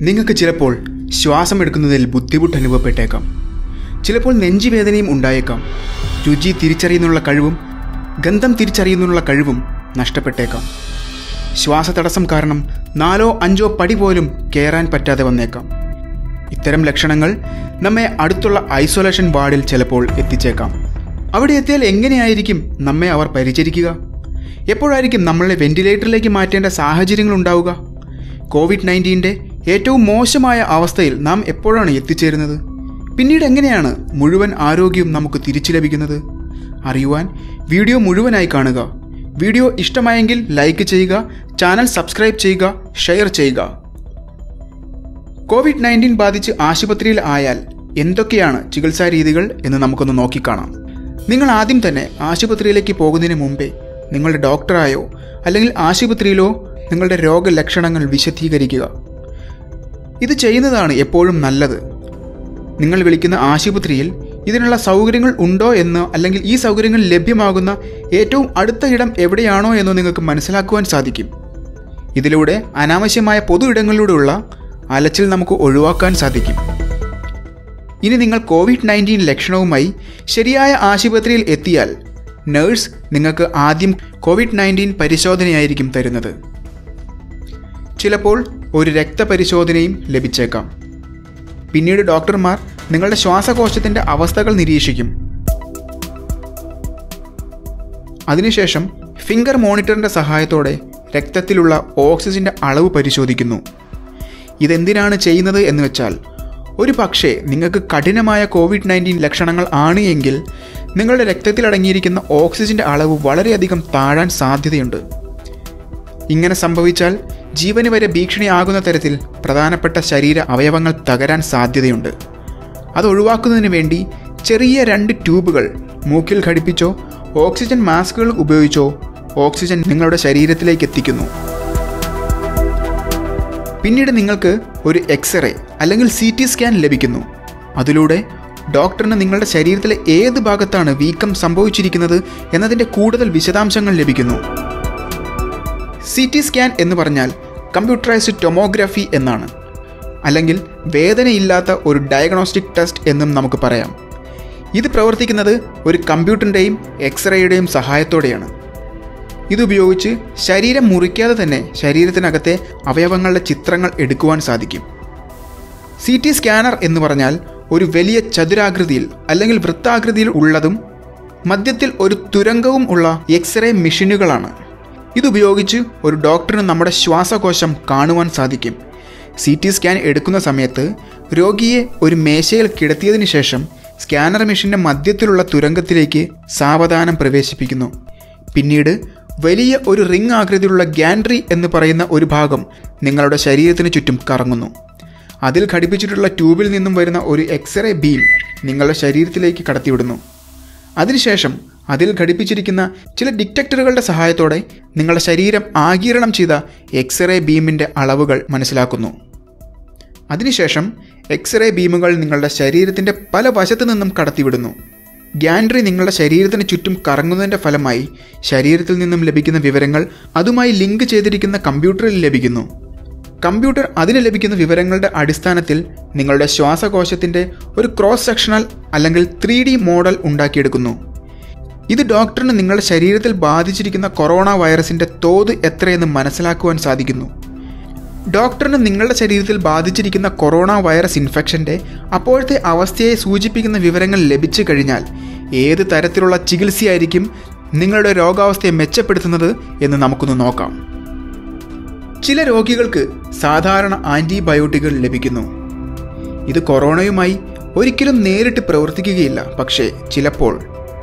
നിങ്ങൾക്ക് ചിലപ്പോൾ ശ്വാസം എടുക്കുന്നതിൽ ബുദ്ധിമുട്ട് അനുഭവപ്പെട്ടേക്കാം ചിലപ്പോൾ നെഞ്ചുവേദനയും ഉണ്ടായേക്കാം രുചി തിരിച്ചറിയുന്നുള്ള കഴിവും ഗന്ധം തിരിച്ചറിയുന്നുള്ള കഴിവും നഷ്ടപ്പെട്ടേക്കാം ശ്വാസതടസ്സം കാരണം നാലോ അഞ്ചോ പടി പോലും കയറാൻ പറ്റാതെ വന്നേക്കാം ഇത്തരം ലക്ഷണങ്ങൾ നമ്മെ അടുത്തുള്ള ഐസൊലേഷൻ വാർഡിൽ ചിലപ്പോൾ എത്തിച്ചേക്കാം അവിടെ എത്തിയാൽ എങ്ങനെയായിരിക്കും നമ്മെ അവർ പരിചരിക്കുക എപ്പോഴായിരിക്കും നമ്മളെ വെന്റിലേറ്ററിലേക്ക് മാറ്റേണ്ട സാഹചര്യങ്ങൾ ഉണ്ടാവുക കോവിഡ് നയൻറ്റീൻ്റെ ഏറ്റവും മോശമായ അവസ്ഥയിൽ നാം എപ്പോഴാണ് എത്തിച്ചേരുന്നത് പിന്നീട് എങ്ങനെയാണ് മുഴുവൻ ആരോഗ്യവും നമുക്ക് തിരിച്ചു ലഭിക്കുന്നത് അറിയുവാൻ വീഡിയോ മുഴുവനായി കാണുക വീഡിയോ ഇഷ്ടമായെങ്കിൽ ലൈക്ക് ചെയ്യുക ചാനൽ സബ്സ്ക്രൈബ് ചെയ്യുക ഷെയർ ചെയ്യുക കോവിഡ് നയൻറ്റീൻ ബാധിച്ച് ആശുപത്രിയിൽ ആയാൽ എന്തൊക്കെയാണ് ചികിത്സാ രീതികൾ എന്ന് നമുക്കൊന്ന് നോക്കിക്കാണാം നിങ്ങൾ ആദ്യം തന്നെ ആശുപത്രിയിലേക്ക് പോകുന്നതിന് മുമ്പേ നിങ്ങളുടെ ഡോക്ടറായോ അല്ലെങ്കിൽ ആശുപത്രിയിലോ നിങ്ങളുടെ രോഗലക്ഷണങ്ങൾ വിശദീകരിക്കുക ഇത് ചെയ്യുന്നതാണ് എപ്പോഴും നല്ലത് നിങ്ങൾ വിളിക്കുന്ന ആശുപത്രിയിൽ ഇതിനുള്ള സൗകര്യങ്ങൾ ഉണ്ടോ എന്ന് അല്ലെങ്കിൽ ഈ സൗകര്യങ്ങൾ ലഭ്യമാകുന്ന ഏറ്റവും അടുത്ത ഇടം എവിടെയാണോ എന്ന് നിങ്ങൾക്ക് മനസ്സിലാക്കുവാൻ സാധിക്കും ഇതിലൂടെ അനാവശ്യമായ പൊതു ഇടങ്ങളിലൂടെയുള്ള അലച്ചിൽ നമുക്ക് ഒഴിവാക്കാൻ സാധിക്കും ഇനി നിങ്ങൾ കോവിഡ് നയൻറ്റീൻ ലക്ഷണവുമായി ശരിയായ ആശുപത്രിയിൽ എത്തിയാൽ നേഴ്സ് നിങ്ങൾക്ക് ആദ്യം കോവിഡ് നയൻറ്റീൻ പരിശോധനയായിരിക്കും തരുന്നത് ചിലപ്പോൾ ഒരു രക്തപരിശോധനയും ലഭിച്ചേക്കാം പിന്നീട് ഡോക്ടർമാർ നിങ്ങളുടെ ശ്വാസകോശത്തിൻ്റെ അവസ്ഥകൾ നിരീക്ഷിക്കും അതിനുശേഷം ഫിംഗർ മോണിറ്ററിൻ്റെ സഹായത്തോടെ രക്തത്തിലുള്ള ഓക്സിജൻ്റെ അളവ് പരിശോധിക്കുന്നു ഇതെന്തിനാണ് ചെയ്യുന്നത് എന്ന് വെച്ചാൽ ഒരു പക്ഷേ നിങ്ങൾക്ക് കഠിനമായ കോവിഡ് നയൻറ്റീൻ ലക്ഷണങ്ങൾ ആണ് എങ്കിൽ നിങ്ങളുടെ രക്തത്തിൽ അടങ്ങിയിരിക്കുന്ന ഓക്സിജൻ്റെ അളവ് വളരെയധികം താഴാൻ സാധ്യതയുണ്ട് ഇങ്ങനെ സംഭവിച്ചാൽ ജീവന് വരെ ഭീഷണിയാകുന്ന തരത്തിൽ പ്രധാനപ്പെട്ട ശരീര അവയവങ്ങൾ തകരാൻ സാധ്യതയുണ്ട് അത് ഒഴിവാക്കുന്നതിന് വേണ്ടി ചെറിയ രണ്ട് ട്യൂബുകൾ മൂക്കിൽ ഘടിപ്പിച്ചോ ഓക്സിജൻ മാസ്കുകൾ ഉപയോഗിച്ചോ ഓക്സിജൻ നിങ്ങളുടെ ശരീരത്തിലേക്ക് എത്തിക്കുന്നു പിന്നീട് നിങ്ങൾക്ക് ഒരു എക്സ്റേ അല്ലെങ്കിൽ സി ടി സ്കാൻ ലഭിക്കുന്നു അതിലൂടെ ഡോക്ടറിന് നിങ്ങളുടെ ശരീരത്തിലെ ഏത് ഭാഗത്താണ് വീക്കം സംഭവിച്ചിരിക്കുന്നത് എന്നതിൻ്റെ കൂടുതൽ വിശദാംശങ്ങൾ ലഭിക്കുന്നു സി ടി സ്കാൻ എന്ന് പറഞ്ഞാൽ കമ്പ്യൂട്ടറൈസ്ഡ് ടൊമോഗ്രാഫി എന്നാണ് അല്ലെങ്കിൽ വേദനയില്ലാത്ത ഒരു ഡയഗ്നോസ്റ്റിക് ടെസ്റ്റ് എന്നും നമുക്ക് പറയാം ഇത് പ്രവർത്തിക്കുന്നത് ഒരു കമ്പ്യൂട്ടറിൻ്റെയും എക്സ്റേയുടെയും സഹായത്തോടെയാണ് ഇതുപയോഗിച്ച് ശരീരം മുറിക്കാതെ തന്നെ ശരീരത്തിനകത്തെ അവയവങ്ങളുടെ ചിത്രങ്ങൾ എടുക്കുവാൻ സാധിക്കും സി ടി സ്കാനർ എന്ന് പറഞ്ഞാൽ ഒരു വലിയ ചതുരാകൃതിയിൽ അല്ലെങ്കിൽ വൃത്താകൃതിയിൽ ഉള്ളതും മധ്യത്തിൽ ഒരു തുരങ്കവും ഉള്ള എക്സ്റേ മെഷീനുകളാണ് ഇതുപയോഗിച്ച് ഒരു ഡോക്ടറിന് നമ്മുടെ ശ്വാസകോശം കാണുവാൻ സാധിക്കും സി ടി സ്കാൻ എടുക്കുന്ന സമയത്ത് രോഗിയെ ഒരു മേശയിൽ കിടത്തിയതിനു ശേഷം സ്കാനർ മെഷീൻ്റെ മധ്യത്തിലുള്ള തുരങ്കത്തിലേക്ക് സാവധാനം പ്രവേശിപ്പിക്കുന്നു പിന്നീട് വലിയ ഒരു റിംഗ് ആകൃതിയിലുള്ള ഗാൻട്രി എന്ന് പറയുന്ന ഒരു ഭാഗം നിങ്ങളുടെ ശരീരത്തിന് ചുറ്റും കറങ്ങുന്നു അതിൽ ഘടിപ്പിച്ചിട്ടുള്ള ട്യൂബിൽ നിന്നും വരുന്ന ഒരു എക്സ്റേ ബീം നിങ്ങളുടെ ശരീരത്തിലേക്ക് കടത്തിവിടുന്നു അതിനുശേഷം അതിൽ ഘടിപ്പിച്ചിരിക്കുന്ന ചില ഡിറ്റക്ടറുകളുടെ സഹായത്തോടെ നിങ്ങളുടെ ശരീരം ആഗീരണം ചെയ്ത എക്സ്റേ ബീമിൻ്റെ അളവുകൾ മനസ്സിലാക്കുന്നു അതിനുശേഷം എക്സ്റേ ബീമുകൾ നിങ്ങളുടെ ശരീരത്തിൻ്റെ പല വശത്തു നിന്നും കടത്തിവിടുന്നു ഗ്യാൻഡ്രി നിങ്ങളുടെ ശരീരത്തിന് ചുറ്റും കറങ്ങുന്നതിൻ്റെ ഫലമായി ശരീരത്തിൽ നിന്നും ലഭിക്കുന്ന വിവരങ്ങൾ അതുമായി ലിങ്ക് ചെയ്തിരിക്കുന്ന കമ്പ്യൂട്ടറിൽ ലഭിക്കുന്നു കമ്പ്യൂട്ടർ അതിന് ലഭിക്കുന്ന വിവരങ്ങളുടെ അടിസ്ഥാനത്തിൽ നിങ്ങളുടെ ശ്വാസകോശത്തിൻ്റെ ഒരു ക്രോസ് സെക്ഷണൽ അല്ലെങ്കിൽ ത്രീ ഡി മോഡൽ ഉണ്ടാക്കിയെടുക്കുന്നു ഇത് ഡോക്ടറിന് നിങ്ങളുടെ ശരീരത്തിൽ ബാധിച്ചിരിക്കുന്ന കൊറോണ വൈറസിൻ്റെ തോത് എത്രയെന്ന് മനസ്സിലാക്കുവാൻ സാധിക്കുന്നു ഡോക്ടറിന് നിങ്ങളുടെ ശരീരത്തിൽ ബാധിച്ചിരിക്കുന്ന കൊറോണ വൈറസ് ഇൻഫെക്ഷൻ്റെ അപ്പോഴത്തെ അവസ്ഥയെ സൂചിപ്പിക്കുന്ന വിവരങ്ങൾ ലഭിച്ചു കഴിഞ്ഞാൽ ഏത് തരത്തിലുള്ള ചികിത്സയായിരിക്കും നിങ്ങളുടെ രോഗാവസ്ഥയെ മെച്ചപ്പെടുത്തുന്നത് എന്ന് നമുക്കൊന്ന് നോക്കാം ചില രോഗികൾക്ക് സാധാരണ ആൻറ്റിബയോട്ടിക്കുകൾ ലഭിക്കുന്നു ഇത് കൊറോണയുമായി ഒരിക്കലും നേരിട്ട് പ്രവർത്തിക്കുകയില്ല പക്ഷേ ചിലപ്പോൾ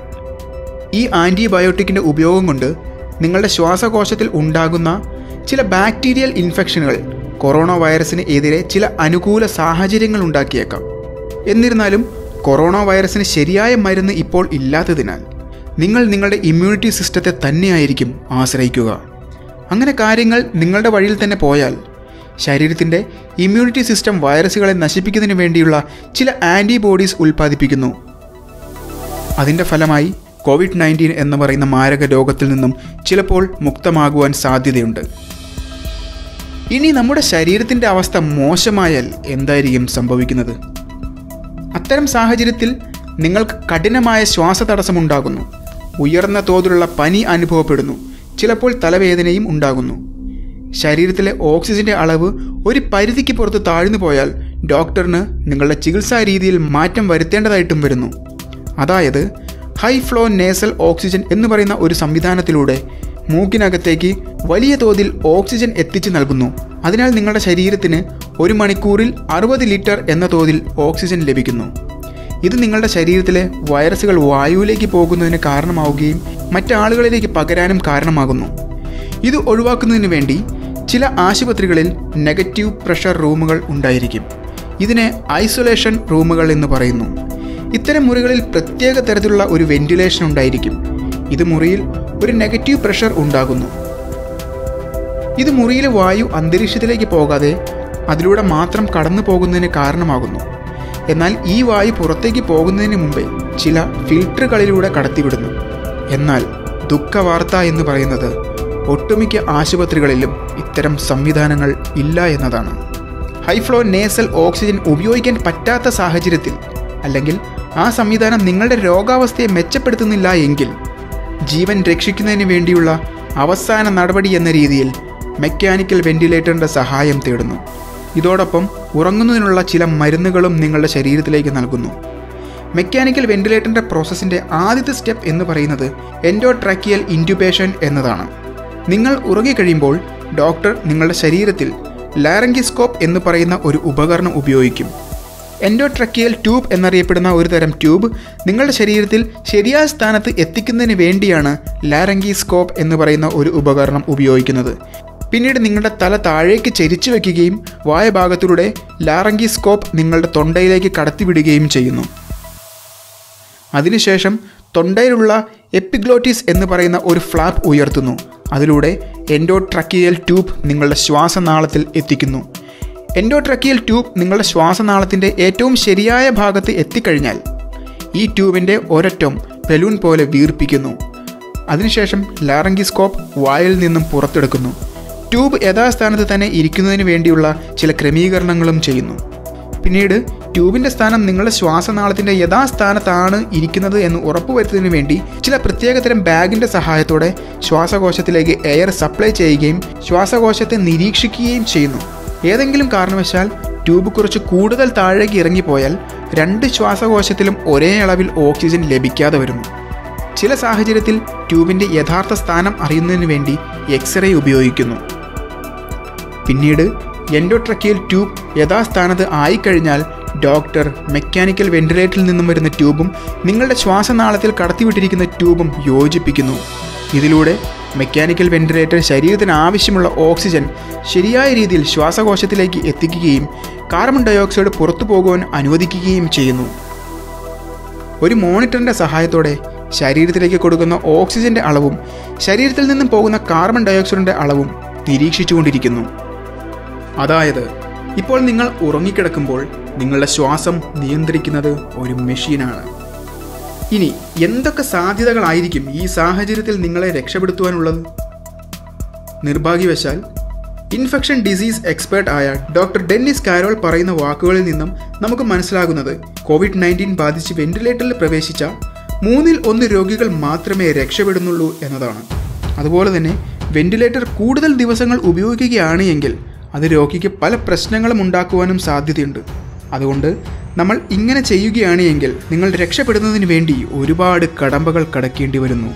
ഈ ആൻറ്റിബയോട്ടിക്കിൻ്റെ ഉപയോഗം കൊണ്ട് നിങ്ങളുടെ ശ്വാസകോശത്തിൽ ഉണ്ടാകുന്ന ചില ബാക്ടീരിയൽ ഇൻഫെക്ഷനുകൾ കൊറോണ വൈറസിന് എതിരെ ചില അനുകൂല സാഹചര്യങ്ങൾ ഉണ്ടാക്കിയേക്കാം എന്നിരുന്നാലും കൊറോണ വൈറസിന് ശരിയായ മരുന്ന് ഇപ്പോൾ ഇല്ലാത്തതിനാൽ നിങ്ങൾ നിങ്ങളുടെ ഇമ്മ്യൂണിറ്റി സിസ്റ്റത്തെ തന്നെയായിരിക്കും ആശ്രയിക്കുക അങ്ങനെ കാര്യങ്ങൾ നിങ്ങളുടെ വഴിയിൽ തന്നെ പോയാൽ ശരീരത്തിൻ്റെ ഇമ്മ്യൂണിറ്റി സിസ്റ്റം വൈറസുകളെ നശിപ്പിക്കുന്നതിന് വേണ്ടിയുള്ള ചില ആൻറ്റിബോഡീസ് ഉൽപ്പാദിപ്പിക്കുന്നു അതിൻ്റെ ഫലമായി കോവിഡ് നയൻറ്റീൻ എന്ന് പറയുന്ന മാരക രോഗത്തിൽ നിന്നും ചിലപ്പോൾ മുക്തമാകുവാൻ സാധ്യതയുണ്ട് ഇനി നമ്മുടെ ശരീരത്തിൻ്റെ അവസ്ഥ മോശമായാൽ എന്തായിരിക്കും സംഭവിക്കുന്നത് അത്തരം സാഹചര്യത്തിൽ നിങ്ങൾക്ക് കഠിനമായ ശ്വാസതടസ്സമുണ്ടാകുന്നു ഉയർന്ന തോതിലുള്ള പനി അനുഭവപ്പെടുന്നു ചിലപ്പോൾ തലവേദനയും ഉണ്ടാകുന്നു ശരീരത്തിലെ ഓക്സിജന്റെ അളവ് ഒരു പരിധിക്ക് പുറത്ത് താഴ്ന്നു പോയാൽ ഡോക്ടറിന് നിങ്ങളുടെ ചികിത്സാ രീതിയിൽ മാറ്റം വരുത്തേണ്ടതായിട്ടും വരുന്നു അതായത് ഹൈ ഫ്ലോ നേസൽ ഓക്സിജൻ എന്ന് പറയുന്ന ഒരു സംവിധാനത്തിലൂടെ മൂക്കിനകത്തേക്ക് വലിയ തോതിൽ ഓക്സിജൻ എത്തിച്ചു നൽകുന്നു അതിനാൽ നിങ്ങളുടെ ശരീരത്തിന് ഒരു മണിക്കൂറിൽ അറുപത് ലിറ്റർ എന്ന തോതിൽ ഓക്സിജൻ ലഭിക്കുന്നു ഇത് നിങ്ങളുടെ ശരീരത്തിലെ വൈറസുകൾ വായുവിലേക്ക് പോകുന്നതിന് കാരണമാവുകയും മറ്റാളുകളിലേക്ക് പകരാനും കാരണമാകുന്നു ഇത് ഒഴിവാക്കുന്നതിന് വേണ്ടി ചില ആശുപത്രികളിൽ നെഗറ്റീവ് പ്രഷർ റൂമുകൾ ഉണ്ടായിരിക്കും ഇതിനെ ഐസൊലേഷൻ റൂമുകൾ എന്ന് പറയുന്നു ഇത്തരം മുറികളിൽ പ്രത്യേക തരത്തിലുള്ള ഒരു വെന്റിലേഷൻ ഉണ്ടായിരിക്കും ഇത് മുറിയിൽ ഒരു നെഗറ്റീവ് പ്രഷർ ഉണ്ടാകുന്നു ഇത് മുറിയിലെ വായു അന്തരീക്ഷത്തിലേക്ക് പോകാതെ അതിലൂടെ മാത്രം കടന്നു പോകുന്നതിന് കാരണമാകുന്നു എന്നാൽ ഈ വായു പുറത്തേക്ക് പോകുന്നതിന് മുമ്പേ ചില ഫിൽട്ടറുകളിലൂടെ കടത്തിവിടുന്നു എന്നാൽ ദുഃഖവാർത്ത എന്ന് പറയുന്നത് ഒട്ടുമിക്ക ആശുപത്രികളിലും ഇത്തരം സംവിധാനങ്ങൾ ഇല്ല എന്നതാണ് ഹൈഫ്ലോ നേസൽ ഓക്സിജൻ ഉപയോഗിക്കാൻ പറ്റാത്ത സാഹചര്യത്തിൽ അല്ലെങ്കിൽ ആ സംവിധാനം നിങ്ങളുടെ രോഗാവസ്ഥയെ മെച്ചപ്പെടുത്തുന്നില്ല എങ്കിൽ ജീവൻ രക്ഷിക്കുന്നതിന് വേണ്ടിയുള്ള അവസാന നടപടി എന്ന രീതിയിൽ മെക്കാനിക്കൽ വെന്റിലേറ്ററിൻ്റെ സഹായം തേടുന്നു ഇതോടൊപ്പം ഉറങ്ങുന്നതിനുള്ള ചില മരുന്നുകളും നിങ്ങളുടെ ശരീരത്തിലേക്ക് നൽകുന്നു മെക്കാനിക്കൽ വെന്റിലേറ്ററിൻ്റെ പ്രോസസ്സിൻ്റെ ആദ്യത്തെ സ്റ്റെപ്പ് എന്ന് പറയുന്നത് എൻഡോട്രാക്കിയൽ ഇൻറ്റുബേഷൻ എന്നതാണ് നിങ്ങൾ ഉറങ്ങിക്കഴിയുമ്പോൾ ഡോക്ടർ നിങ്ങളുടെ ശരീരത്തിൽ ലാരങ്കിസ്കോപ്പ് എന്ന് പറയുന്ന ഒരു ഉപകരണം ഉപയോഗിക്കും എൻഡോട്രക്കിയൽ ട്യൂബ് എന്നറിയപ്പെടുന്ന ഒരു തരം ട്യൂബ് നിങ്ങളുടെ ശരീരത്തിൽ ശരിയായ സ്ഥാനത്ത് എത്തിക്കുന്നതിന് വേണ്ടിയാണ് ലാരങ്കിസ്കോപ്പ് എന്ന് പറയുന്ന ഒരു ഉപകരണം ഉപയോഗിക്കുന്നത് പിന്നീട് നിങ്ങളുടെ തല താഴേക്ക് ചെരിച്ചു വെക്കുകയും വായഭാഗത്തിലൂടെ ലാറങ്കിസ്കോപ്പ് നിങ്ങളുടെ തൊണ്ടയിലേക്ക് കടത്തിവിടുകയും ചെയ്യുന്നു അതിനുശേഷം തൊണ്ടയിലുള്ള എപ്പിഗ്ലോട്ടിസ് എന്ന് പറയുന്ന ഒരു ഫ്ലാപ്പ് ഉയർത്തുന്നു അതിലൂടെ എൻഡോട്രക്കിയൽ ട്യൂബ് നിങ്ങളുടെ ശ്വാസനാളത്തിൽ എത്തിക്കുന്നു എൻഡോട്രക്കിയൽ ട്യൂബ് നിങ്ങളുടെ ശ്വാസനാളത്തിൻ്റെ ഏറ്റവും ശരിയായ ഭാഗത്ത് എത്തിക്കഴിഞ്ഞാൽ ഈ ട്യൂബിൻ്റെ ഒരറ്റം ബലൂൺ പോലെ വീർപ്പിക്കുന്നു അതിനുശേഷം ലാറങ്കിസ്കോപ്പ് വായിൽ നിന്നും പുറത്തെടുക്കുന്നു ട്യൂബ് യഥാസ്ഥാനത്ത് തന്നെ ഇരിക്കുന്നതിന് വേണ്ടിയുള്ള ചില ക്രമീകരണങ്ങളും ചെയ്യുന്നു പിന്നീട് ട്യൂബിൻ്റെ സ്ഥാനം നിങ്ങളുടെ ശ്വാസനാളത്തിൻ്റെ യഥാസ്ഥാനത്താണ് ഇരിക്കുന്നത് എന്ന് ഉറപ്പുവരുത്തുന്നതിന് വേണ്ടി ചില പ്രത്യേകതരം ബാഗിൻ്റെ സഹായത്തോടെ ശ്വാസകോശത്തിലേക്ക് എയർ സപ്ലൈ ചെയ്യുകയും ശ്വാസകോശത്തെ നിരീക്ഷിക്കുകയും ചെയ്യുന്നു ഏതെങ്കിലും കാരണവശാൽ ട്യൂബ് കുറച്ച് കൂടുതൽ താഴേക്ക് ഇറങ്ങിപ്പോയാൽ രണ്ട് ശ്വാസകോശത്തിലും ഒരേ അളവിൽ ഓക്സിജൻ ലഭിക്കാതെ വരുന്നു ചില സാഹചര്യത്തിൽ ട്യൂബിൻ്റെ യഥാർത്ഥ സ്ഥാനം അറിയുന്നതിന് വേണ്ടി എക്സ്റേ ഉപയോഗിക്കുന്നു പിന്നീട് എൻഡോട്രക്കിയൽ ട്യൂബ് യഥാസ്ഥാനത്ത് ആയിക്കഴിഞ്ഞാൽ ഡോക്ടർ മെക്കാനിക്കൽ വെന്റിലേറ്ററിൽ നിന്നും വരുന്ന ട്യൂബും നിങ്ങളുടെ ശ്വാസനാളത്തിൽ കടത്തിവിട്ടിരിക്കുന്ന ട്യൂബും യോജിപ്പിക്കുന്നു ഇതിലൂടെ മെക്കാനിക്കൽ വെന്റിലേറ്റർ ശരീരത്തിന് ആവശ്യമുള്ള ഓക്സിജൻ ശരിയായ രീതിയിൽ ശ്വാസകോശത്തിലേക്ക് എത്തിക്കുകയും കാർബൺ ഡയോക്സൈഡ് പുറത്തു പോകുവാൻ അനുവദിക്കുകയും ചെയ്യുന്നു ഒരു മോണിറ്ററിൻ്റെ സഹായത്തോടെ ശരീരത്തിലേക്ക് കൊടുക്കുന്ന ഓക്സിജന്റെ അളവും ശരീരത്തിൽ നിന്നും പോകുന്ന കാർബൺ ഡയോക്സൈഡിന്റെ അളവും നിരീക്ഷിച്ചുകൊണ്ടിരിക്കുന്നു അതായത് ഇപ്പോൾ നിങ്ങൾ ഉറങ്ങിക്കിടക്കുമ്പോൾ നിങ്ങളുടെ ശ്വാസം നിയന്ത്രിക്കുന്നത് ഒരു മെഷീനാണ് ഇനി എന്തൊക്കെ സാധ്യതകളായിരിക്കും ഈ സാഹചര്യത്തിൽ നിങ്ങളെ രക്ഷപ്പെടുത്തുവാനുള്ളത് നിർഭാഗ്യവശാൽ ഇൻഫെക്ഷൻ ഡിസീസ് എക്സ്പേർട്ട് ആയ ഡോക്ടർ ഡെന്നിസ് കാരോൾ പറയുന്ന വാക്കുകളിൽ നിന്നും നമുക്ക് മനസ്സിലാകുന്നത് കോവിഡ് നയൻറ്റീൻ ബാധിച്ച് വെന്റിലേറ്ററിൽ പ്രവേശിച്ച മൂന്നിൽ ഒന്ന് രോഗികൾ മാത്രമേ രക്ഷപ്പെടുന്നുള്ളൂ എന്നതാണ് അതുപോലെ തന്നെ വെന്റിലേറ്റർ കൂടുതൽ ദിവസങ്ങൾ ഉപയോഗിക്കുകയാണ് എങ്കിൽ അത് രോഗിക്ക് പല പ്രശ്നങ്ങളും ഉണ്ടാക്കുവാനും സാധ്യതയുണ്ട് അതുകൊണ്ട് നമ്മൾ ഇങ്ങനെ ചെയ്യുകയാണ് എങ്കിൽ നിങ്ങൾ രക്ഷപ്പെടുന്നതിന് വേണ്ടി ഒരുപാട് കടമ്പകൾ കടക്കേണ്ടി വരുന്നു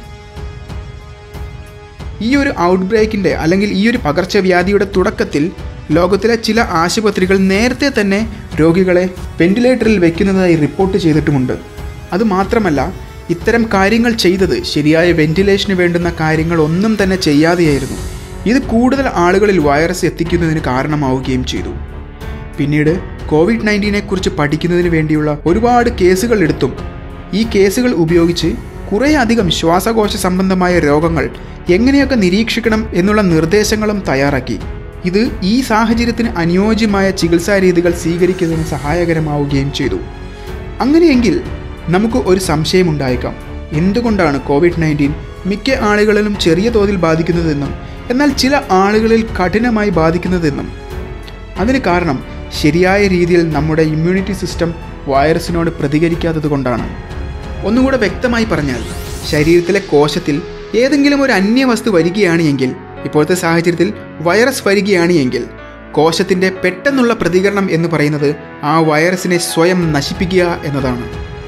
ഈ ഒരു ഔട്ട് ബ്രേക്കിൻ്റെ അല്ലെങ്കിൽ ഈ ഒരു പകർച്ചവ്യാധിയുടെ തുടക്കത്തിൽ ലോകത്തിലെ ചില ആശുപത്രികൾ നേരത്തെ തന്നെ രോഗികളെ വെന്റിലേറ്ററിൽ വെക്കുന്നതായി റിപ്പോർട്ട് ചെയ്തിട്ടുമുണ്ട് അതുമാത്രമല്ല ഇത്തരം കാര്യങ്ങൾ ചെയ്തത് ശരിയായ വെന്റിലേഷന് വേണ്ടുന്ന കാര്യങ്ങൾ ഒന്നും തന്നെ ചെയ്യാതെയായിരുന്നു ഇത് കൂടുതൽ ആളുകളിൽ വൈറസ് എത്തിക്കുന്നതിന് കാരണമാവുകയും ചെയ്തു പിന്നീട് കോവിഡ് നയൻറ്റീനെ കുറിച്ച് പഠിക്കുന്നതിന് വേണ്ടിയുള്ള ഒരുപാട് കേസുകൾ എടുത്തും ഈ കേസുകൾ ഉപയോഗിച്ച് കുറേയധികം ശ്വാസകോശ സംബന്ധമായ രോഗങ്ങൾ എങ്ങനെയൊക്കെ നിരീക്ഷിക്കണം എന്നുള്ള നിർദ്ദേശങ്ങളും തയ്യാറാക്കി ഇത് ഈ സാഹചര്യത്തിന് അനുയോജ്യമായ ചികിത്സാ രീതികൾ സ്വീകരിക്കുന്നതിന് സഹായകരമാവുകയും ചെയ്തു അങ്ങനെയെങ്കിൽ നമുക്ക് ഒരു സംശയമുണ്ടായേക്കാം എന്തുകൊണ്ടാണ് കോവിഡ് നയൻറ്റീൻ മിക്ക ആളുകളിലും ചെറിയ തോതിൽ ബാധിക്കുന്നതെന്നും എന്നാൽ ചില ആളുകളിൽ കഠിനമായി ബാധിക്കുന്നതെന്നും അതിന് കാരണം ശരിയായ രീതിയിൽ നമ്മുടെ ഇമ്മ്യൂണിറ്റി സിസ്റ്റം വൈറസിനോട് പ്രതികരിക്കാത്തത് കൊണ്ടാണ് ഒന്നുകൂടെ വ്യക്തമായി പറഞ്ഞാൽ ശരീരത്തിലെ കോശത്തിൽ ഏതെങ്കിലും ഒരു അന്യവസ്തു വരികയാണ് എങ്കിൽ ഇപ്പോഴത്തെ സാഹചര്യത്തിൽ വൈറസ് വരികയാണ് എങ്കിൽ കോശത്തിൻ്റെ പെട്ടെന്നുള്ള പ്രതികരണം എന്ന് പറയുന്നത് ആ വൈറസിനെ സ്വയം നശിപ്പിക്കുക എന്നതാണ്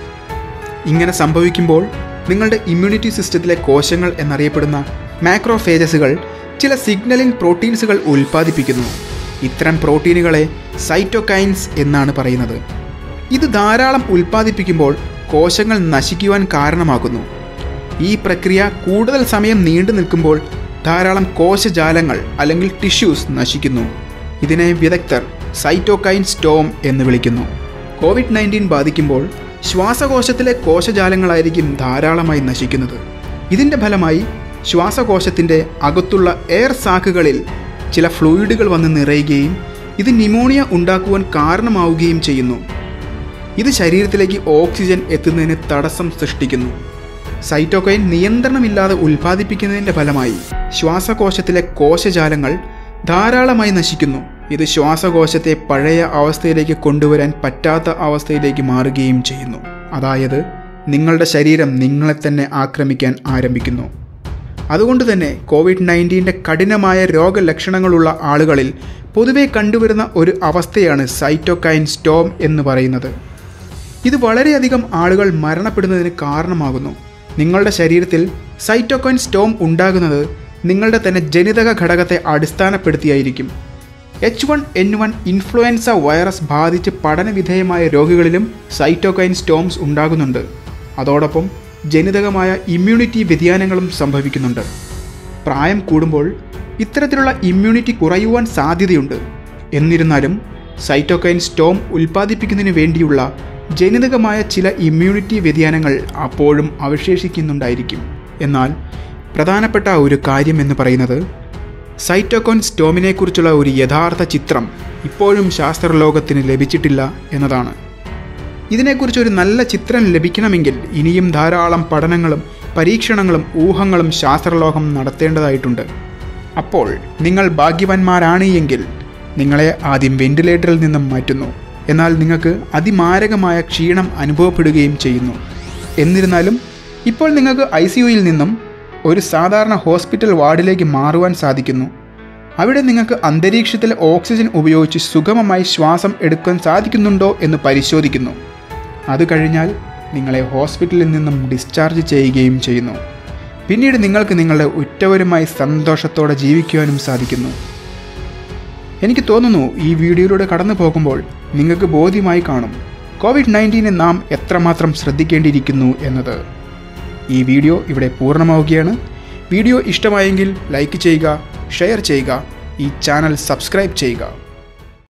ഇങ്ങനെ സംഭവിക്കുമ്പോൾ നിങ്ങളുടെ ഇമ്മ്യൂണിറ്റി സിസ്റ്റത്തിലെ കോശങ്ങൾ എന്നറിയപ്പെടുന്ന മാക്രോഫേജസുകൾ ചില സിഗ്നലിംഗ് പ്രോട്ടീൻസുകൾ ഉൽപ്പാദിപ്പിക്കുന്നു ഇത്തരം പ്രോട്ടീനുകളെ സൈറ്റോകൈൻസ് എന്നാണ് പറയുന്നത് ഇത് ധാരാളം ഉൽപ്പാദിപ്പിക്കുമ്പോൾ കോശങ്ങൾ നശിക്കുവാൻ കാരണമാകുന്നു ഈ പ്രക്രിയ കൂടുതൽ സമയം നീണ്ടു നിൽക്കുമ്പോൾ ധാരാളം കോശജാലങ്ങൾ അല്ലെങ്കിൽ ടിഷ്യൂസ് നശിക്കുന്നു ഇതിനെ വിദഗ്ധർ സൈറ്റോകൈൻ സ്റ്റോം എന്ന് വിളിക്കുന്നു കോവിഡ് നയൻറ്റീൻ ബാധിക്കുമ്പോൾ ശ്വാസകോശത്തിലെ കോശജാലങ്ങളായിരിക്കും ധാരാളമായി നശിക്കുന്നത് ഇതിൻ്റെ ഫലമായി ശ്വാസകോശത്തിൻ്റെ അകത്തുള്ള എയർ സാക്കുകളിൽ ചില ഫ്ലൂയിഡുകൾ വന്ന് നിറയുകയും ഇത് ന്യൂമോണിയ ഉണ്ടാക്കുവാൻ കാരണമാവുകയും ചെയ്യുന്നു ഇത് ശരീരത്തിലേക്ക് ഓക്സിജൻ എത്തുന്നതിന് തടസ്സം സൃഷ്ടിക്കുന്നു സൈറ്റോകൈൻ നിയന്ത്രണമില്ലാതെ ഉൽപ്പാദിപ്പിക്കുന്നതിൻ്റെ ഫലമായി ശ്വാസകോശത്തിലെ കോശജാലങ്ങൾ ധാരാളമായി നശിക്കുന്നു ഇത് ശ്വാസകോശത്തെ പഴയ അവസ്ഥയിലേക്ക് കൊണ്ടുവരാൻ പറ്റാത്ത അവസ്ഥയിലേക്ക് മാറുകയും ചെയ്യുന്നു അതായത് നിങ്ങളുടെ ശരീരം നിങ്ങളെ തന്നെ ആക്രമിക്കാൻ ആരംഭിക്കുന്നു അതുകൊണ്ട് തന്നെ കോവിഡ് നയൻറ്റീൻ്റെ കഠിനമായ രോഗലക്ഷണങ്ങളുള്ള ആളുകളിൽ പൊതുവെ കണ്ടുവരുന്ന ഒരു അവസ്ഥയാണ് സൈറ്റോകൈൻ സ്റ്റോം എന്ന് പറയുന്നത് ഇത് വളരെയധികം ആളുകൾ മരണപ്പെടുന്നതിന് കാരണമാകുന്നു നിങ്ങളുടെ ശരീരത്തിൽ സൈറ്റോകൈൻ സ്റ്റോം ഉണ്ടാകുന്നത് നിങ്ങളുടെ തന്നെ ജനിതക ഘടകത്തെ അടിസ്ഥാനപ്പെടുത്തിയായിരിക്കും H one N one influenza virus ബാധിച്ച് പഠനവിധേയമായ രോഗികളിലും സൈറ്റോകൈൻ സ്റ്റോംസ് ഉണ്ടാകുന്നുണ്ട് അതോടൊപ്പം ജനിതകമായ ഇമ്മ്യൂണിറ്റി വ്യതിയാനങ്ങളും സംഭവിക്കുന്നുണ്ട് പ്രായം കൂടുമ്പോൾ ഇത്തരത്തിലുള്ള ഇമ്മ്യൂണിറ്റി കുറയുവാൻ സാധ്യതയുണ്ട് എന്നിരുന്നാലും സൈറ്റോകൈൻ സ്റ്റോം ഉൽപ്പാദിപ്പിക്കുന്നതിന് വേണ്ടിയുള്ള ജനിതകമായ ചില ഇമ്മ്യൂണിറ്റി വ്യതിയാനങ്ങൾ അപ്പോഴും അവശേഷിക്കുന്നുണ്ടായിരിക്കും എന്നാൽ പ്രധാനപ്പെട്ട ഒരു കാര്യം എന്ന് പറയുന്നത് സൈറ്റോകോൺ സ്റ്റോമിനെക്കുറിച്ചുള്ള ഒരു യഥാർത്ഥ ചിത്രം ഇപ്പോഴും ശാസ്ത്രലോകത്തിന് ലഭിച്ചിട്ടില്ല എന്നതാണ് ഇതിനെക്കുറിച്ച് ഒരു നല്ല ചിത്രം ലഭിക്കണമെങ്കിൽ ഇനിയും ധാരാളം പഠനങ്ങളും പരീക്ഷണങ്ങളും ഊഹങ്ങളും ശാസ്ത്രലോകം നടത്തേണ്ടതായിട്ടുണ്ട് അപ്പോൾ നിങ്ങൾ ഭാഗ്യവാന്മാരാണ് എങ്കിൽ നിങ്ങളെ ആദ്യം വെന്റിലേറ്ററിൽ നിന്നും മാറ്റുന്നു എന്നാൽ നിങ്ങൾക്ക് അതിമാരകമായ ക്ഷീണം അനുഭവപ്പെടുകയും ചെയ്യുന്നു എന്നിരുന്നാലും ഇപ്പോൾ നിങ്ങൾക്ക് ഐ സി യുയിൽ നിന്നും ഒരു സാധാരണ ഹോസ്പിറ്റൽ വാർഡിലേക്ക് മാറുവാൻ സാധിക്കുന്നു അവിടെ നിങ്ങൾക്ക് അന്തരീക്ഷത്തിലെ ഓക്സിജൻ ഉപയോഗിച്ച് സുഗമമായി ശ്വാസം എടുക്കാൻ സാധിക്കുന്നുണ്ടോ എന്ന് പരിശോധിക്കുന്നു അത് കഴിഞ്ഞാൽ നിങ്ങളെ ഹോസ്പിറ്റലിൽ നിന്നും ഡിസ്ചാർജ് ചെയ്യുകയും ചെയ്യുന്നു പിന്നീട് നിങ്ങൾക്ക് നിങ്ങളുടെ ഉറ്റവരുമായി സന്തോഷത്തോടെ ജീവിക്കുവാനും സാധിക്കുന്നു എനിക്ക് തോന്നുന്നു ഈ വീഡിയോയിലൂടെ കടന്നു പോകുമ്പോൾ നിങ്ങൾക്ക് ബോധ്യമായി കാണും കോവിഡ് നയൻറ്റീനെ നാം എത്രമാത്രം ശ്രദ്ധിക്കേണ്ടിയിരിക്കുന്നു എന്നത് ഈ വീഡിയോ ഇവിടെ പൂർണ്ണമാവുകയാണ് വീഡിയോ ഇഷ്ടമായെങ്കിൽ ലൈക്ക് ചെയ്യുക ഷെയർ ചെയ്യുക ഈ ചാനൽ സബ്സ്ക്രൈബ് ചെയ്യുക